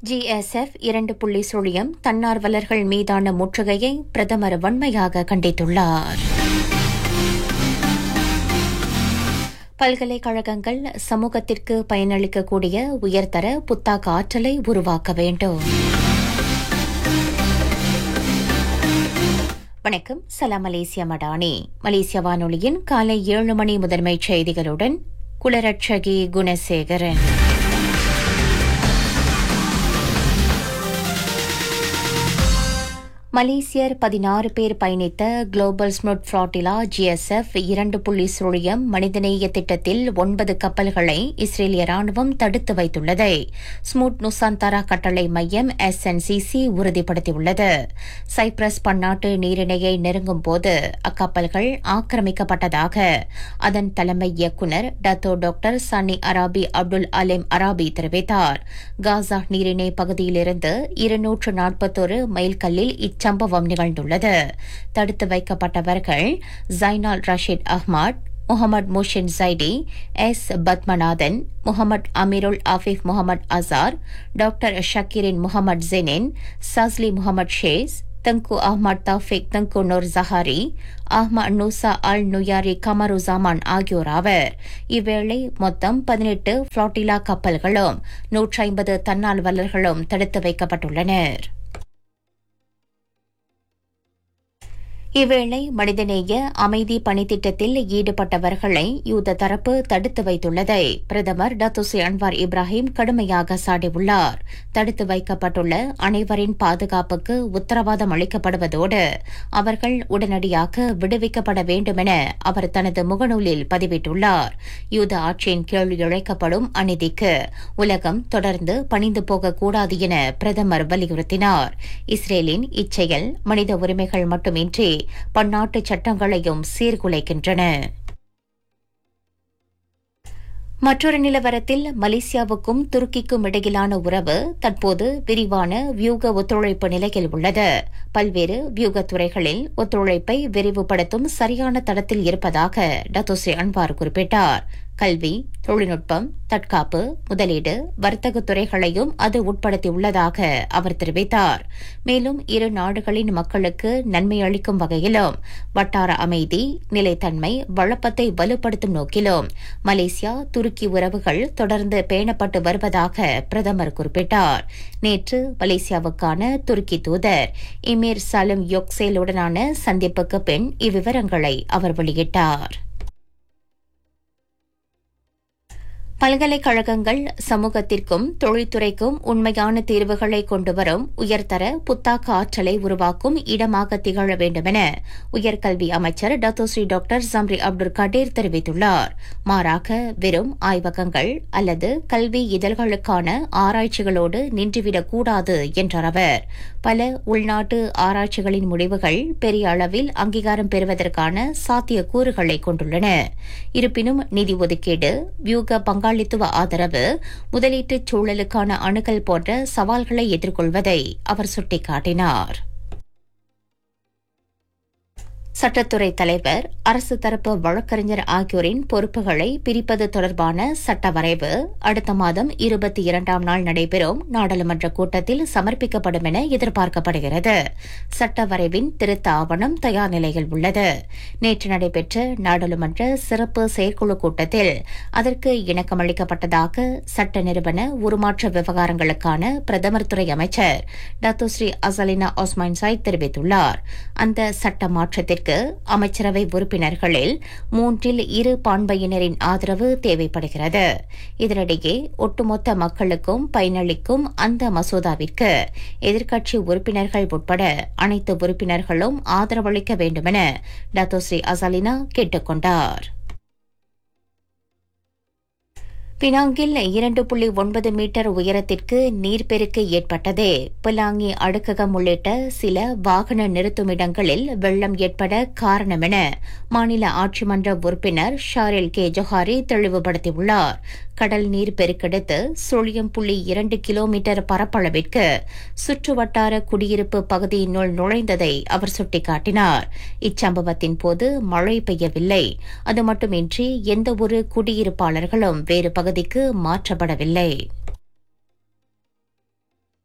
GSF இரண்டு புள்ளி சுழியம் தன்னார்வலர்கள் மீதான முற்றுகையை பிரதமர் வன்மையாக கண்டித்துள்ளார் பல்கலைக்கழகங்கள் சமூகத்திற்கு பயனளிக்கக்கூடிய உயர்தர புத்தாக்க ஆற்றலை உருவாக்க வேண்டும் வணக்கம் சலாம் மலேசியா மடானி மலேசிய வானொலியின் காலை ஏழு மணி முதன்மைச் செய்திகளுடன் குலரட்சகி குணசேகரன் மலேசியர் பதினாறு பேர் பயணித்த குளோபல் ஸ்முட் ஃபிளாட்டிலா ஜிஎஸ்எஃப் இரண்டு புள்ளி சுழியம் மனிதநேய திட்டத்தில் ஒன்பது கப்பல்களை இஸ்ரேலிய ராணுவம் தடுத்து வைத்துள்ளதை ஸ்முட் நுசாந்தாரா கட்டளை மையம் எஸ்என்சிசி உறுதிப்படுத்தியுள்ளது சைப்ரஸ் பன்னாட்டு நீரிணையை நெருங்கும் போது அக்கப்பல்கள் ஆக்கிரமிக்கப்பட்டதாக அதன் தலைமை இயக்குநர் Dato doctor Sani Arabi Abdul Alim Arabi தெரிவித்தார் காசா நீரிணை பகுதியிலிருந்து இருநூற்று நாற்பத்தொரு மைல்கல்லில் இச்சம்பவம் நிகழ்ந்துள்ளது தடுத்து வைக்கப்பட்டவர்கள் Zainal Rashid Ahmad Mohamad Muhsin Zaidi S Padmanathan Mohamad Amirul Afif Mohamad Azhar doctor Shakirin Mohamad Jenin Sazli Mohamad ஷேஸ் Tengku Ahmad Taufik Tengku Noor Zahari Ahmad Nusa Al Nuyari Kamaruzaman ஆகியோர் ஆவர் இவ்வேளை மொத்தம் பதினெட்டு புளோட்டிலா கப்பல்களும் நூற்றி ஐம்பது தன்னார்வலர்களும் தடுத்து வைக்கப்பட்டுள்ளனர் இவ்வேளை மனிதநேய அமைதி பணித்திட்டத்தில் ஈடுபட்டவர்களை யூத தரப்பு தடுத்து வைத்துள்ளதை பிரதமர் டத்துசி அன்வார் இப்ராஹிம் கடுமையாக சாடியுள்ளார் தடுத்து வைக்கப்பட்டுள்ள அனைவரின் பாதுகாப்புக்கு உத்தரவாதம் அளிக்கப்படுவதோடு அவர்கள் உடனடியாக விடுவிக்கப்பட வேண்டுமென அவர் தனது முகநூலில் பதிவிட்டுள்ளார் யூத ஆட்சியின் கீழ் இழைக்கப்படும் அநீதிக்கு உலகம் தொடர்ந்து பணிந்து போகக்கூடாது என பிரதமர் வலியுறுத்தினார் இஸ்ரேலின் இச்செயல் மனித உரிமைகள் மட்டுமின்றி பன்னாட்டு சட்டங்களையும் சீர்குலைக்கின்றன மற்றொரு நிலவரத்தில் மலேசியாவுக்கும் துருக்கிக்கும் இடையிலான உறவு தற்போது விரிவான வியூக ஒத்துழைப்பு நிலையில் உள்ளது பல்வேறு வியூக துறைகளில் ஒத்துழைப்பை விரிவுபடுத்தும் சரியான தடத்தில் இருப்பதாக டத்தோசி அன்வார் குறிப்பிட்டார் கல்வி தொழில்நுட்பம் தற்காப்பு முதலீடு வர்த்தக துறைகளையும் அது உட்படுத்தியுள்ளதாக அவர் தெரிவித்தார் மேலும் இரு நாடுகளின் மக்களுக்கு நன்மை அளிக்கும் வகையிலும் வட்டார அமைதி நிலைத்தன்மை வழப்பத்தை வலுப்படுத்தும் நோக்கிலும் மலேசியா துருக்கி உறவுகள் தொடர்ந்து பேணப்பட்டு வருவதாக பிரதமர் குறிப்பிட்டார் நேற்று மலேசியாவுக்கான துருக்கி தூதர் இமீர் சலம் யொக்சேலுடனான சந்திப்புக்கு பின் இவ்விவரங்களை அவர் வெளியிட்டார் பல்கலைக்கழகங்கள் சமூகத்திற்கும் தொழில்துறைக்கும் உண்மையான தீர்வுகளை கொண்டுவரும் உயர்தர புத்தாக்க ஆற்றலை உருவாக்கும் இடமாக திகழ வேண்டுமென உயர்கல்வி அமைச்சர் Dato Sri doctor Zambry Abdul Kadir தெரிவித்துள்ளார் மாறாக வெறும் ஆய்வகங்கள் அல்லது கல்வி இதழ்களுக்கான ஆராய்ச்சிகளோடு நின்றுவிடக்கூடாது என்றார் அவர் பல உள்நாட்டு ஆராய்ச்சிகளின் முடிவுகள் பெரிய அளவில் அங்கீகாரம் பெறுவதற்கான சாத்தியக்கூறுகளை கொண்டுள்ளன இருப்பினும் நிதி ஒதுக்கீடு வியூக பங்காளித்துவ ஆதரவு முதலீட்டுச் சூழலுக்கான அணுகல் போன்ற சவால்களை எதிர்கொள்வதை அவர் சுட்டிக்காட்டினார் சட்டத்துறை தலைவர் அரசு தரப்பு வழக்கறிஞர் ஆகியோரின் பொறுப்புகளை பிரிப்பது தொடர்பான சட்ட வரைவு அடுத்த மாதம் இருபத்தி இரண்டாம் நாள் நடைபெறும் நாடாளுமன்ற கூட்டத்தில் சமர்ப்பிக்கப்படும் என எதிர்பார்க்கப்படுகிறது சட்ட வரைவின் திருத்த ஆவணம் தயார் நிலையில் உள்ளது நேற்று நடைபெற்ற நாடாளுமன்ற சிறப்பு செயற்குழு கூட்டத்தில் அதற்கு இணக்கமளிக்கப்பட்டதாக சட்ட நிறுவன உருமாற்ற விவகாரங்களுக்கான பிரதமர் துறை அமைச்சர் டத்துஸ்ரீ அசலினா ஒஸ்மான் சாய் தெரிவித்துள்ளார் அந்த சட்ட மாற்றத்திற்கு அமைச்சரவை உறுப்பினர்களில் மூன்றில் இரு பான்மையினரின் ஆதரவு தேவைப்படுகிறது இதனிடையே ஒட்டுமொத்த மக்களுக்கும் பயனளிக்கும் அந்த மசோதாவிற்கு எதிர்க்கட்சி உறுப்பினர்கள் உட்பட அனைத்து உறுப்பினர்களும் ஆதரவளிக்க வேண்டுமென டத்தோஸ்ரீ அசலினா கேட்டுக் கொண்டார் பினாங்கில் இரண்டு புள்ளி ஒன்பது மீட்டர் உயரத்திற்கு நீர்ப்பெருக்கு ஏற்பட்டதே பிலாங்கி அடுக்ககம் உள்ளிட்ட சில வாகன நிறுத்துமிடங்களில் வெள்ளம் ஏற்பட காரணம் என மாநில ஆட்சிமன்ற உறுப்பினர் ஷாரில் கே ஜொஹாரி தெளிவுபடுத்தியுள்ளார் கடல் நீர் பெருக்கெடுத்து சுழியம் புள்ளி இரண்டு கிலோமீட்டர் பரப்பளவிற்கு சுற்றுவட்டார குடியிருப்பு பகுதியினுள் நுழைந்ததை அவர் சுட்டிக்காட்டினார் இச்சம்பவத்தின் போது மழை பெய்யவில்லை அது மட்டுமின்றி எந்தவொரு குடியிருப்பாளர்களும் வேறு பகுதிக்கு மாற்றப்படவில்லை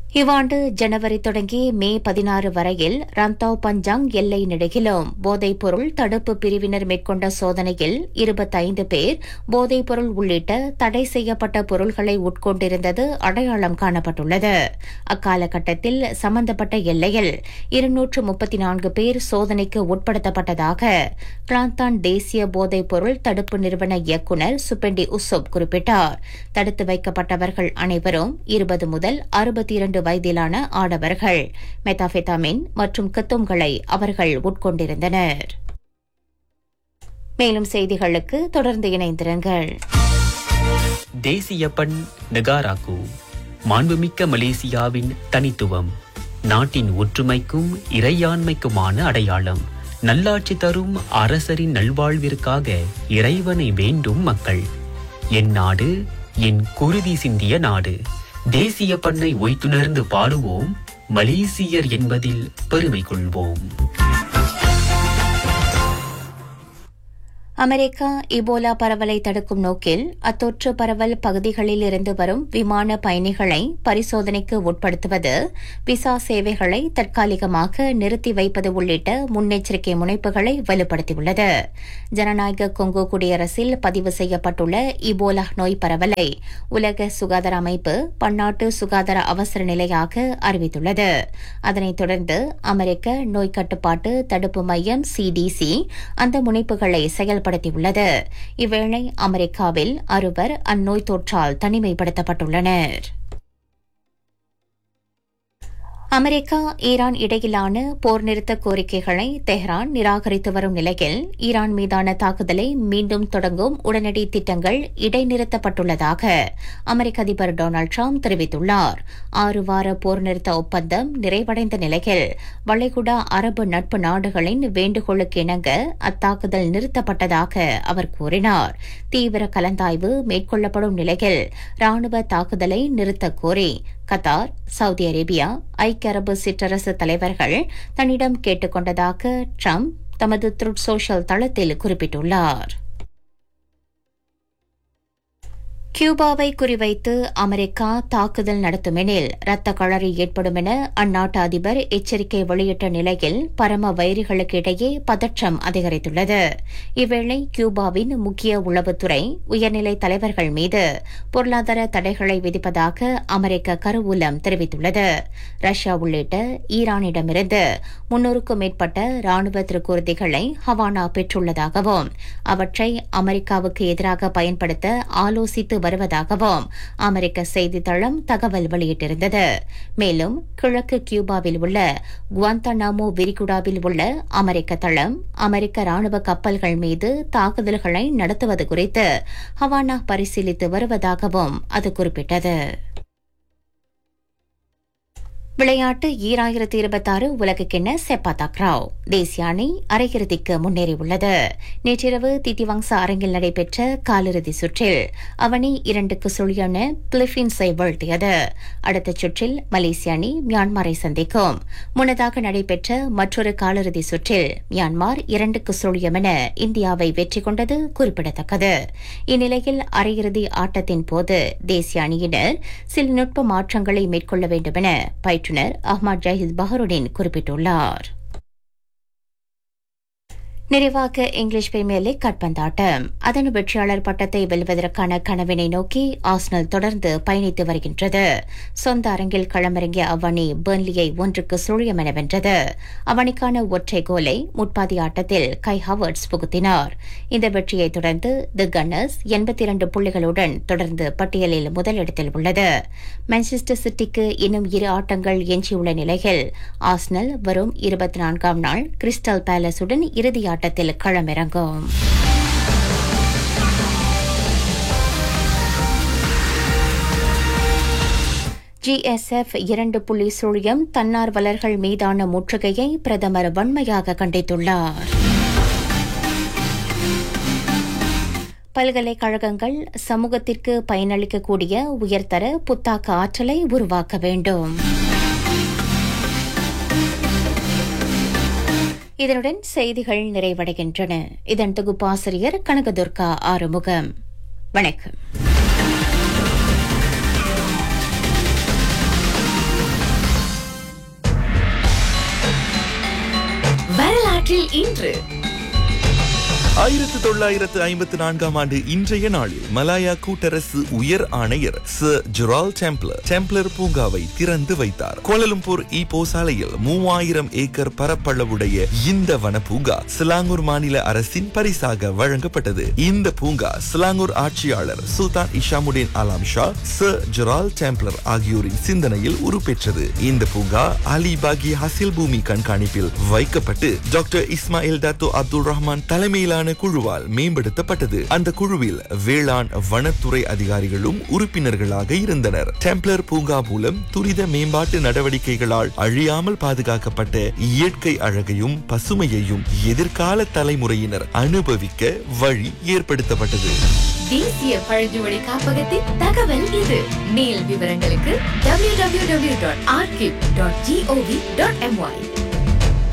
இவ்வாண்டு ஜனவரி தொடங்கி மே பதினாறு வரையில் ரந்தாவ் பஞ்சாங் எல்லை நெடுகிலும் போதைப்பொருள் தடுப்பு பிரிவினர் மேற்கொண்ட சோதனையில் இருபத்தைந்து பேர் போதைப்பொருள் உள்ளிட்ட தடை செய்யப்பட்ட பொருள்களை உட்கொண்டிருந்தது அடையாளம் காணப்பட்டுள்ளது அக்காலகட்டத்தில் சம்பந்தப்பட்ட எல்லையில் இருநூற்று முப்பத்தி நான்கு பேர் சோதனைக்கு உட்படுத்தப்பட்டதாக கிளாந்தான் தேசிய போதைப்பொருள் தடுப்பு நிறுவன இயக்குநர் சுப்பெண்டி உசோப் குறிப்பிட்டார் தடுத்து வைக்கப்பட்டவர்கள் அனைவரும் இருபது முதல் அறுபத்தி இரண்டு வயதிலான ஆடவர்கள் மெத்தாஃபெத்தாமின் மற்றும் கத்தும்களை அவர்கள் உட்கொண்டிருந்தனர் மேலும் செய்திகளுக்கு தொடர்ந்து இணைந்திருங்கள் தேசிய பண் நெகாராக்கு மாண்புமிக்க மலேசியாவின் தனித்துவம் நாட்டின் ஒற்றுமைக்கும் இறையாண்மைக்குமான அடையாளம் நல்லாட்சி தரும் அரசரின் நல்வாழ்விற்காக இறைவனை வேண்டும் மக்கள் என் நாடு என் குருதி சிந்திய நாடு தேசிய பண்ணை ஒய்த்துணர்ந்து பாடுவோம் மலேசியர் என்பதில் பெருமை கொள்வோம் அமெரிக்கா இபோலா பரவலை தடுக்கும் நோக்கில் அத்தொற்று பரவல் பகுதிகளில் இருந்து வரும் விமான பயணிகளை பரிசோதனைக்கு உட்படுத்துவது விசா சேவைகளை தற்காலிகமாக நிறுத்தி வைப்பது உள்ளிட்ட முன்னெச்சரிக்கை முனைப்புகளை வலுப்படுத்தியுள்ளது ஜனநாயக கொங்கோ குடியரசில் பதிவு செய்யப்பட்டுள்ள இபோலா நோய் பரவலை உலக சுகாதார அமைப்பு பன்னாட்டு சுகாதார அவசர நிலையாக அறிவித்துள்ளது அதனைத் தொடர்ந்து அமெரிக்க நோய் கட்டுப்பாட்டு தடுப்பு மையம் சிடிசி அந்த முனைப்புகளை செயல்படுத்த செயல்படுத்தியுள்ளது இவ்வேளை அமெரிக்காவில் அறுவர் அந்நோய் தொற்றால் தனிமைப்படுத்தப்பட்டுள்ளனர் அமெரிக்கா ஈரான் இடையிலான போர் நிறுத்த கோரிக்கைகளை தெஹ்ரான் நிராகரித்து வரும் நிலையில் ஈரான் மீதான தாக்குதலை மீண்டும் தொடங்கும் உடனடி திட்டங்கள் இடைநிறுத்தப்பட்டுள்ளதாக அமெரிக்க அதிபர் டொனால்டு ட்ரம்ப் தெரிவித்துள்ளார் ஆறு வார போர் நிறுத்த ஒப்பந்தம் நிறைவடைந்த நிலையில் வளைகுடா அரபு நட்பு நாடுகளின் வேண்டுகோளுக்கு இணங்க அத்தாக்குதல் நிறுத்தப்பட்டதாக அவர் கூறினார் தீவிர கலந்தாய்வு மேற்கொள்ளப்படும் நிலையில் ராணுவ தாக்குதலை நிறுத்தக் கோரி கத்தார் சவுதி அரேபியா ஐக்கிய அரபு சிற்றரசு தலைவர்கள் தன்னிடம் கேட்டுக் கொண்டதாக ட்ரம்ப் தமது த்ருட் சோஷியல் தளத்தில் குறிப்பிட்டுள்ளார் கியூபாவை குறிவைத்து அமெரிக்கா தாக்குதல் நடத்துமெனில் ரத்த களறி ஏற்படும் என அந்நாட்டு அதிபர் எச்சரிக்கை வெளியிட்ட நிலையில் பரம வைரிகளுக்கு இடையே பதற்றம் அதிகரித்துள்ளது இவ்வேளை கியூபாவின் முக்கிய உளவுத்துறை உயர்நிலை தலைவர்கள் மீது பொருளாதார தடைகளை விதிப்பதாக அமெரிக்க கருவூலம் தெரிவித்துள்ளது ரஷ்யா உள்ளிட்ட ஈரானிடமிருந்து முன்னூறுக்கும் மேற்பட்ட ராணுவ திருக்கூர்திகளை ஹவானா பெற்றுள்ளதாகவும் அவற்றை அமெரிக்காவுக்கு எதிராக பயன்படுத்த ஆலோசித்து வருவதாகவும் அமெரிக்க செய்தித்தளம் தகவல் வெளியிட்டிருந்தது மேலும் கிழக்கு கியூபாவில் உள்ள குவாந்தனாமோ விரிகுடாவில் உள்ள அமெரிக்க தளம் அமெரிக்க ராணுவ கப்பல்கள் மீது தாக்குதல்களை நடத்துவது குறித்து ஹவானா பரிசீலித்து வருவதாகவும் அது குறிப்பிட்டது விளையாட்டு ஈராயிரத்தி இருபத்தாறு உலகக்கிண்ண செப்பா தக்ராவ் தேசிய அணி அரையிறுதிக்கு முன்னேறியுள்ளது நேற்றிரவு தித்திவாங்சா அரங்கில் நடைபெற்ற காலிறுதி சுற்றில் அவனி இரண்டுக்கு சுழியான பிலிப்பீன்ஸை வீழ்த்தியது அடுத்த சுற்றில் மலேசிய அணி மியான்மரை சந்திக்கும் முன்னதாக நடைபெற்ற மற்றொரு காலிறுதி சுற்றில் மியான்மர் இரண்டுக்கு சுழியம் என இந்தியாவை வெற்றி கொண்டது குறிப்பிடத்தக்கது இந்நிலையில் அரையிறுதி ஆட்டத்தின் போது தேசிய அணியினர் சில நுட்ப மாற்றங்களை மேற்கொள்ள வேண்டும் என பயிற்று பயிற்றுநர் அஹ்மத் ஜஹித் பஹருடீன் குறிப்பிட்டுள்ளார் நிறைவாக இங்கிலீஷ் பிரீமியர் லீக் கட்பந்தாட்டம் அதன் வெற்றியாளர் பட்டத்தை வெல்வதற்கான கனவினை நோக்கி ஆஸ்னல் தொடர்ந்து பயணித்து வருகின்றது சொந்த அரங்கில் களமிறங்கிய அவ்வணி பெர்ன்லியை ஒன்றுக்கு சுழியம் என வென்றது அவனிக்கான ஒற்றை கோலை முட்பாதி ஆட்டத்தில் கை ஹவர்ட்ஸ் புகுத்தினார் இந்த வெற்றியை தொடர்ந்து தி கன்னர்ஸ் எண்பத்தி இரண்டு புள்ளிகளுடன் தொடர்ந்து பட்டியலில் முதலிடத்தில் உள்ளது மான்செஸ்டர் சிட்டிக்கு இன்னும் இரு ஆட்டங்கள் எஞ்சியுள்ள நிலையில் ஆஸ்னல் வரும் இருபத்தி நான்காம் நாள் கிறிஸ்டல் பேலஸுடன் இறுதி ஆட்டத்தில் களமிறங்கும் ஜிஎஸ்எஃப் இரண்டு புள்ளி சுழியம் தன்னார்வலர்கள் மீதான முற்றுகையை பிரதமர் வன்மையாக கண்டித்துள்ளார் பல்கலைக்கழகங்கள் சமூகத்திற்கு பயனளிக்கக்கூடிய உயர்தர புத்தாக்க ஆற்றலை உருவாக்க வேண்டும் இதனுடன் செய்திகள் நிறைவடைகின்றன இதன் தொகுப்பாசிரியர் கனகதுர்கா ஆறுமுகம் வணக்கம் வரலாற்றில் இன்று ஆயிரத்து தொள்ளாயிரத்து ஐம்பத்து நான்காம் ஆண்டு இன்றைய நாளில் மலாயா கூட்டரசு உயர் ஆணையர் சர் ஜெரால் டெம்ப்ளர் டெம்ப்ளர் பூங்காவை திறந்து வைத்தார் கோலலம்பூர் ஈப்போ சாலையில் மூவாயிரம் ஏக்கர் பரப்பளவுடைய இந்த வன பூங்கா சிலாங்கூர் மாநில அரசின் பரிசாக வழங்கப்பட்டது இந்த பூங்கா சிலாங்கூர் ஆட்சியாளர் Sultan Hisamuddin Alam Shah Sir Gerald Templer ஆகியோரின் சிந்தனையில் உருப்பெற்றது இந்த பூங்கா அலிபாகி ஹசில் பூமி கண்காணிப்பில் வைக்கப்பட்டு doctor Ismail Dato Abdul Rahman தலைமையிலான குழுவால் மேம்படுத்தப்பட்டது அந்த குழுவில் வேளாண் வனத்துறை அதிகாரிகளும் உறுப்பினர்களாக இருந்தனர் டெம்ப்ளர் பூங்கா மூலம் துரித மேம்பாட்டு நடவடிக்கைகளால் அழியாமல் பாதுகாக்கப்பட்ட இயற்கை அழகையும் பசுமையையும் எதிர்கால தலைமுறையினர் அனுபவிக்க வழி ஏற்படுத்தப்பட்டது தேசிய பழங்குடி காப்பகத்தின் தகவல் இது மேல் விவரங்களுக்கு www.archive.gov.my